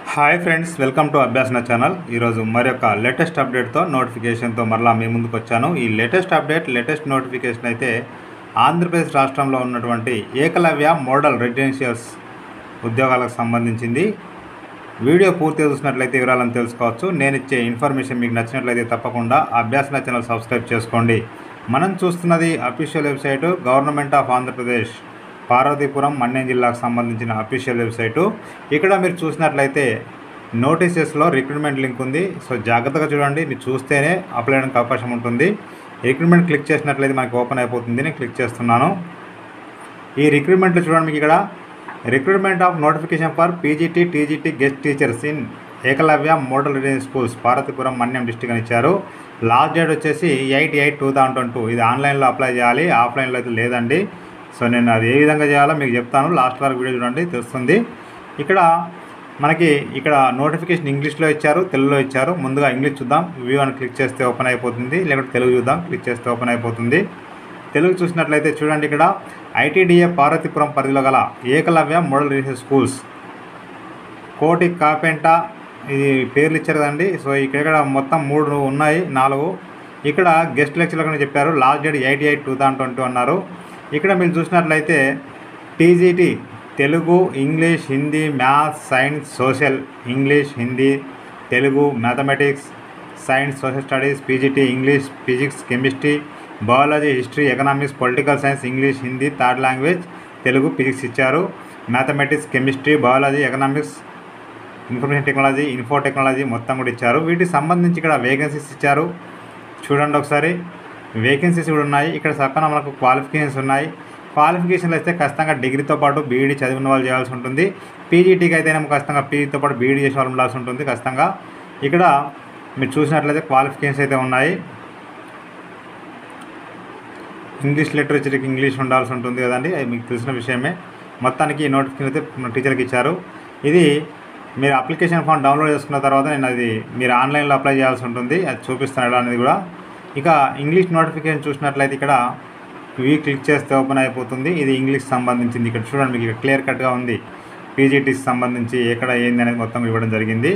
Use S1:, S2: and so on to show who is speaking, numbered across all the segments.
S1: hi friends welcome to Abhyasana channel ఈరోజు మరొక latest అప్డేట్తో నోటిఫికేషన్తో మరలా మీ ముందుకు వచ్చాను ఈ లేటెస్ట్ అప్డేట్ లేటెస్ట్ నోటిఫికేషన్ అయితే ఆంధ్రప్రదేశ్ రాష్ట్రంలో ఉన్నటువంటి ఏకలవ్య మోడల్ రెసిడెన్షియల్స్ ఉద్యోగాలకు సంబంధించింది వీడియో పూర్తిగా చూసినట్లయితే వివరాలను తెలుసుకోవచ్చు నేను ఇచ్చే ఇన్ఫర్మేషన్ మీకు నచ్చినట్లయితే తప్పకుండా అభ్యాసన ఛానల్ సబ్స్క్రైబ్ చేసుకోండి మనం చూస్తున్నది official website government of Andhra Pradesh Parvathipuram Manyam జిల్లాకు సంబంధించిన అఫీషియల్ వెబ్సైటు ఇక్కడ మీరు చూసినట్లయితే నోటీసెస్లో రిక్రూట్మెంట్ లింక్ ఉంది సో జాగ్రత్తగా చూడండి మీరు చూస్తేనే అప్లై చేయడానికి అవకాశం ఉంటుంది రిక్రూట్మెంట్ క్లిక్ చేసినట్లయితే మనకి ఓపెన్ అయిపోతుంది నేను క్లిక్ చేస్తున్నాను ఈ రిక్రూట్మెంట్లో చూడండి మీకు ఇక్కడ recruitment of notification for PGT TGT guest teachers in Eklavya model residence schools Parvathipuram Manyam district అని ఇచ్చారు లాస్ట్ డేట్ వచ్చేసి eight eight two thousand twenty two ఇది ఆన్లైన్లో అప్లై చేయాలి ఆఫ్లైన్లో అయితే లేదండి సో నేను అది ఏ విధంగా చేయాలో మీకు చెప్తాను లాస్ట్ వరకు వీడియో చూడండి తెలుస్తుంది ఇక్కడ మనకి ఇక్కడ నోటిఫికేషన్ ఇంగ్లీష్లో ఇచ్చారు తెలుగులో ఇచ్చారు ముందుగా ఇంగ్లీష్ చూద్దాం వ్యూ అని క్లిక్ చేస్తే ఓపెన్ అయిపోతుంది లేకుంటే తెలుగు చూద్దాం క్లిక్ చేస్తే ఓపెన్ అయిపోతుంది తెలుగు చూసినట్లయితే చూడండి ఇక్కడ ఐటీడీఏ పార్వతీపురం పరిధిలో గల ఏకలవ్య మోడల్ రెసిడెన్షియల్ స్కూల్స్ కోటి కాపెంట ఇది పేర్లు ఇచ్చారు కదండి సో ఇక్కడ మొత్తం మూడు ఉన్నాయి నాలుగు ఇక్కడ గెస్ట్ లెక్చర్లు అని చెప్పారు last date eighty eight two thousand twenty అన్నారు ఇక్కడ మీరు చూసినట్లయితే TGT Telugu English Hindi maths science social English Hindi Telugu mathematics science social studies PGT English physics chemistry biology history economics political science English Hindi third language Telugu physics ఇచ్చారు mathematics chemistry biology economics information technology info technology మొత్తం కూడా ఇచ్చారు వీటికి సంబంధించి ఇక్కడ vacancies ఇచ్చారు చూడండి ఒకసారి వేకెన్సీస్ కూడా ఉన్నాయి ఇక్కడ సక్కన మనకు క్వాలిఫికేషన్స్ ఉన్నాయి క్వాలిఫికేషన్లు అయితే ఖచ్చితంగా డిగ్రీతో పాటు బీఈడీ చదివిన వాళ్ళు చేయాల్సి ఉంటుంది పీజీటీకి అయితేనేమో ఖచ్చితంగా పీజీతో పాటు బీఈడీ చేసిన వాళ్ళు ఉండాల్సి ఉంటుంది ఖచ్చితంగా ఇక్కడ మీరు చూసినట్లయితే క్వాలిఫికేషన్స్ అయితే ఉన్నాయి ఇంగ్లీష్ లిటరేచర్కి ఇంగ్లీష్ ఉండాల్సి ఉంటుంది కదండి అది మీకు తెలిసిన విషయమే మొత్తానికి ఈ నోటిఫికేషన్ అయితే టీచర్కి ఇచ్చారు ఇది మీరు అప్లికేషన్ ఫామ్ డౌన్లోడ్ చేసుకున్న తర్వాత నేను అది మీరు ఆన్లైన్లో అప్లై చేయాల్సి ఉంటుంది అది చూపిస్తాను ఎలా అనేది కూడా ఇక ఇంగ్లీష్ నోటిఫికేషన్ చూసినట్లయితే ఇక్కడ వీ క్లిక్ చేస్తే ఓపెన్ అయిపోతుంది ఇది ఇంగ్లీష్ సంబంధించింది ఇక్కడ చూడండి మీకు ఇక్కడ క్లియర్ కట్గా ఉంది పీజీటీకి సంబంధించి ఎక్కడ ఏంది అనేది మొత్తం ఇవ్వడం జరిగింది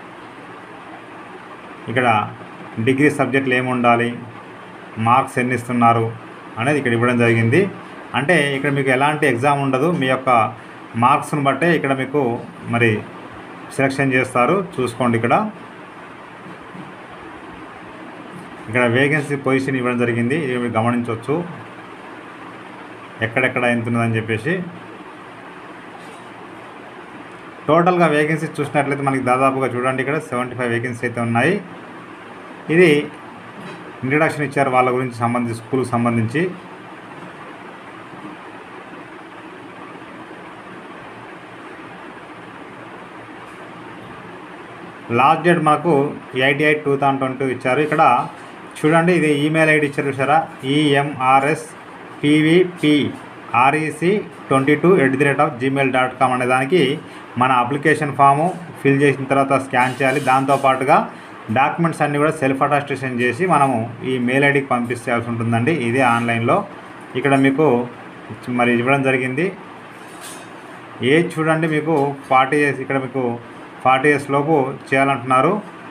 S1: ఇక్కడ డిగ్రీ సబ్జెక్టులు ఏమి ఉండాలి మార్క్స్ ఎన్ని ఇస్తున్నారు అనేది ఇక్కడ ఇవ్వడం జరిగింది అంటే ఇక్కడ మీకు ఎలాంటి ఎగ్జామ్ ఉండదు మీ యొక్క మార్క్స్ని బట్టే ఇక్కడ మీకు మరి సెలెక్షన్ చేస్తారు చూసుకోండి ఇక్కడ ఇక్కడ వేకెన్సీ పొజిషన్ ఇవ్వడం జరిగింది ఇది మీరు గమనించవచ్చు ఎక్కడెక్కడ ఎంత ఉన్నదని చెప్పేసి టోటల్గా వేకెన్సీ చూసినట్లయితే మనకి దాదాపుగా చూడండి ఇక్కడ సెవెంటీ ఫైవ్ వేకెన్సీ అయితే ఉన్నాయి ఇది ఇంట్రడక్షన్ ఇచ్చారు వాళ్ళ గురించి సంబంధించి స్కూల్కి సంబంధించి లాస్ట్ డేట్ మనకు eighty eight two thousand twenty ఇచ్చారు ఇక్కడ చూడండి ఇది ఈమెయిల్ ఐడి ఇచ్చారు చూసారా EMRS PVP REC twenty two at the rate of Gmail dot com అనే దానికి మన అప్లికేషన్ ఫాము ఫిల్ చేసిన తర్వాత స్కాన్ చేయాలి దాంతోపాటుగా డాక్యుమెంట్స్ అన్నీ కూడా సెల్ఫ్ అటాస్టేషన్ చేసి మనము ఈ మెయిల్ ఐడికి పంపించాల్సి ఉంటుందండి ఇదే ఆన్లైన్లో ఇక్కడ మీకు మరి ఇవ్వడం జరిగింది ఏజ్ చూడండి మీకు ఫార్టీ ఇయర్స్ ఇక్కడ మీకు ఫార్టీ ఇయర్స్ లోపు చేయాలంటున్నారు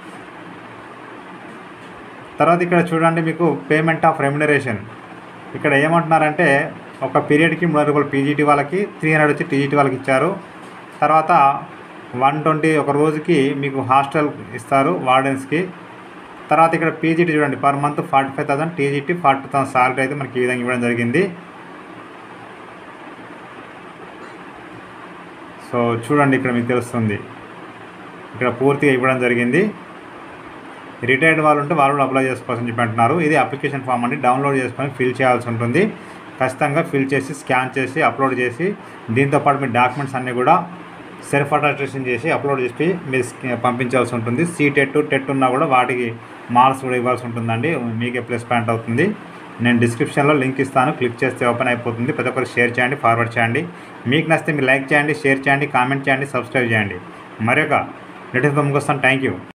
S1: తర్వాత ఇక్కడ చూడండి మీకు పేమెంట్ ఆఫ్ రెమ్యునరేషన్ ఇక్కడ ఏమంటున్నారంటే ఒక పీరియడ్కి మూడు రూపాయలు పీజీటీ వాళ్ళకి త్రీ హండ్రెడ్ వచ్చి టీజీటీ వాళ్ళకి ఇచ్చారు తర్వాత వన్ ట్వంటీ ఒక రోజుకి మీకు హాస్టల్ ఇస్తారు వార్డెన్స్కి తర్వాత ఇక్కడ పీజీటీ చూడండి per month forty five thousand TGT forty thousand salary అయితే మనకి ఈ విధంగా ఇవ్వడం జరిగింది సో చూడండి ఇక్కడ మీకు తెలుస్తుంది ఇక్కడ పూర్తిగా ఇవ్వడం జరిగింది రిటైర్డ్ వాళ్ళు ఉంటే వాళ్ళు కూడా అప్లై చేసుకోవాల్సి చెప్పి అంటున్నారు ఇది అప్లికేషన్ ఫామ్ అండి డౌన్లోడ్ చేసుకొని ఫిల్ చేయాల్సి ఉంటుంది ఖచ్చితంగా ఫిల్ చేసి స్కాన్ చేసి అప్లోడ్ చేసి దీంతోపాటు మీ డాక్యుమెంట్స్ అన్నీ కూడా సెల్ఫ్ అటాస్టేషన్ చేసి అప్లోడ్ చేసి మీరు పంపించాల్సి ఉంటుంది సీ టెట్ టెట్ ఉన్నా కూడా వాటికి మార్క్స్ కూడా ఇవ్వాల్సి ఉంటుందండి మీకే ప్లస్ పాయింట్ అవుతుంది నేను డిస్క్రిప్షన్లో లింక్ ఇస్తాను క్లిక్ చేస్తే ఓపెన్ అయిపోతుంది ప్రతి ఒక్కరు షేర్ చేయండి ఫార్వర్డ్ చేయండి మీకు నచ్చితే మీరు లైక్ చేయండి షేర్ చేయండి కామెంట్ చేయండి సబ్స్క్రైబ్ చేయండి మరొక నోటిఫికేషన్ ముగిస్తాను థ్యాంక్ యూ